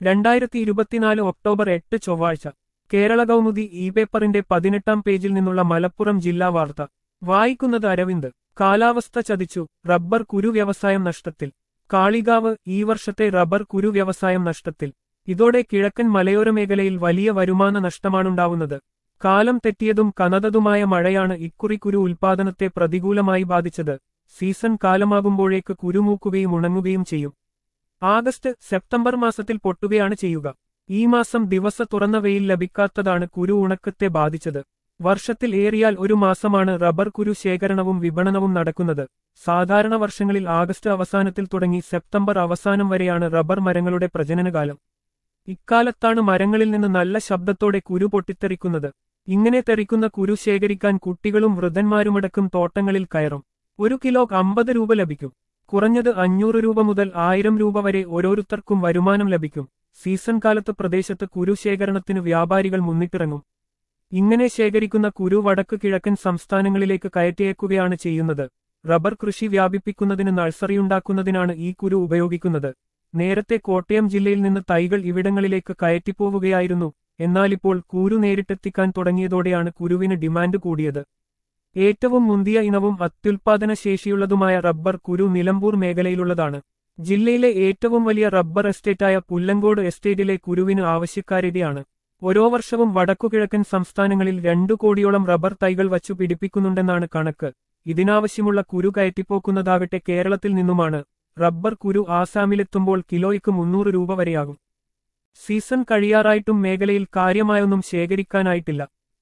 രണ്ടായിരത്തി ഇരുപത്തിനാല് ഒക്ടോബർ എട്ട് ചൊവ്വാഴ്ച കേരള കൗമുദി ഇ പേപ്പറിന്റെ പതിനെട്ടാം പേജിൽ നിന്നുള്ള മലപ്പുറം ജില്ലാ വാർത്ത വായിക്കുന്നത് അരവിന്ദ് കാലാവസ്ഥ ചതിച്ചു റബ്ബർ കുരു വ്യവസായം നഷ്ടത്തിൽ കാളികാവ് ഈ വർഷത്തെ റബ്ബർ കുരു വ്യവസായം നഷ്ടത്തിൽ ഇതോടെ കിഴക്കൻ മലയോര മേഖലയിൽ വലിയ വരുമാന നഷ്ടമാണുണ്ടാവുന്നത് കാലം തെറ്റിയതും കനതതുമായ മഴയാണ് ഇക്കുറി കുരു ഉൽപാദനത്തെ പ്രതികൂലമായി ബാധിച്ചത് സീസൺ കാലമാകുമ്പോഴേക്ക് കുരുമൂക്കുകയും ഉണങ്ങുകയും ചെയ്യും ആഗസ്റ്റ് സെപ്റ്റംബർ മാസത്തിൽ പൊട്ടുകയാണ് ചെയ്യുക ഈ മാസം ദിവസ തുറന്ന വെയിൽ ലഭിക്കാത്തതാണ് കുരു ഉണക്കത്തെ ബാധിച്ചത് വർഷത്തിൽ ഏറിയാൽ ഒരു മാസമാണ് റബ്ബർ കുരു ശേഖരണവും വിപണനവും നടക്കുന്നത് സാധാരണ വർഷങ്ങളിൽ ആഗസ്റ്റ് അവസാനത്തിൽ തുടങ്ങി സെപ്റ്റംബർ അവസാനം വരെയാണ് റബ്ബർ മരങ്ങളുടെ പ്രജനനകാലം ഇക്കാലത്താണ് മരങ്ങളിൽ നിന്ന് നല്ല ശബ്ദത്തോടെ കുരു പൊട്ടിത്തെറിക്കുന്നത് ഇങ്ങനെ തെറിക്കുന്ന കുരു ശേഖരിക്കാൻ കുട്ടികളും വൃദ്ധന്മാരുമടക്കം തോട്ടങ്ങളിൽ കയറും ഒരു കിലോ അമ്പത് രൂപ ലഭിക്കും കുറഞ്ഞത് അഞ്ഞൂറ് രൂപ മുതൽ ആയിരം രൂപ വരെ ഓരോരുത്തർക്കും വരുമാനം ലഭിക്കും സീസൺ കാലത്ത് പ്രദേശത്ത് കുരു ശേഖരണത്തിന് വ്യാപാരികൾ മുന്നിട്ടിറങ്ങും ഇങ്ങനെ ശേഖരിക്കുന്ന കുരു വടക്ക് കിഴക്കൻ സംസ്ഥാനങ്ങളിലേക്ക് കയറ്റിയേക്കുകയാണ് ചെയ്യുന്നത് റബ്ബർ കൃഷി വ്യാപിപ്പിക്കുന്നതിന് നഴ്സറിയുണ്ടാക്കുന്നതിനാണ് ഈ കുരു ഉപയോഗിക്കുന്നത് നേരത്തെ കോട്ടയം ജില്ലയിൽ നിന്ന് തൈകൾ ഇവിടങ്ങളിലേക്ക് കയറ്റിപ്പോവുകയായിരുന്നു എന്നാലിപ്പോൾ കുരു നേരിട്ടെത്തിക്കാൻ തുടങ്ങിയതോടെയാണ് കുരുവിന് ഡിമാൻഡ് കൂടിയത് ഏറ്റവും മുന്തിയ ഇനവും അത്യുൽപാദന ശേഷിയുള്ളതുമായ റബ്ബർ കുരു നിലമ്പൂർ മേഖലയിലുള്ളതാണ് ജില്ലയിലെ ഏറ്റവും വലിയ റബ്ബർ എസ്റ്റേറ്റായ പുല്ലങ്കോട് എസ്റ്റേറ്റിലെ കുരുവിന് ആവശ്യക്കാരിയാണ് ഓരോ വർഷവും വടക്കുകിഴക്കൻ സംസ്ഥാനങ്ങളിൽ രണ്ടു കോടിയോളം റബ്ബർ തൈകൾ വച്ചു പിടിപ്പിക്കുന്നുണ്ടെന്നാണ് കണക്ക് ഇതിനാവശ്യമുള്ള കുരു കയറ്റിപ്പോക്കുന്നതാകട്ടെ കേരളത്തിൽ നിന്നുമാണ് റബ്ബർ കുരു ആസാമിലെത്തുമ്പോൾ കിലോയ്ക്ക് മുന്നൂറ് രൂപ വരെയാകും സീസൺ കഴിയാറായിട്ടും മേഖലയിൽ കാര്യമായൊന്നും ശേഖരിക്കാനായിട്ടില്ല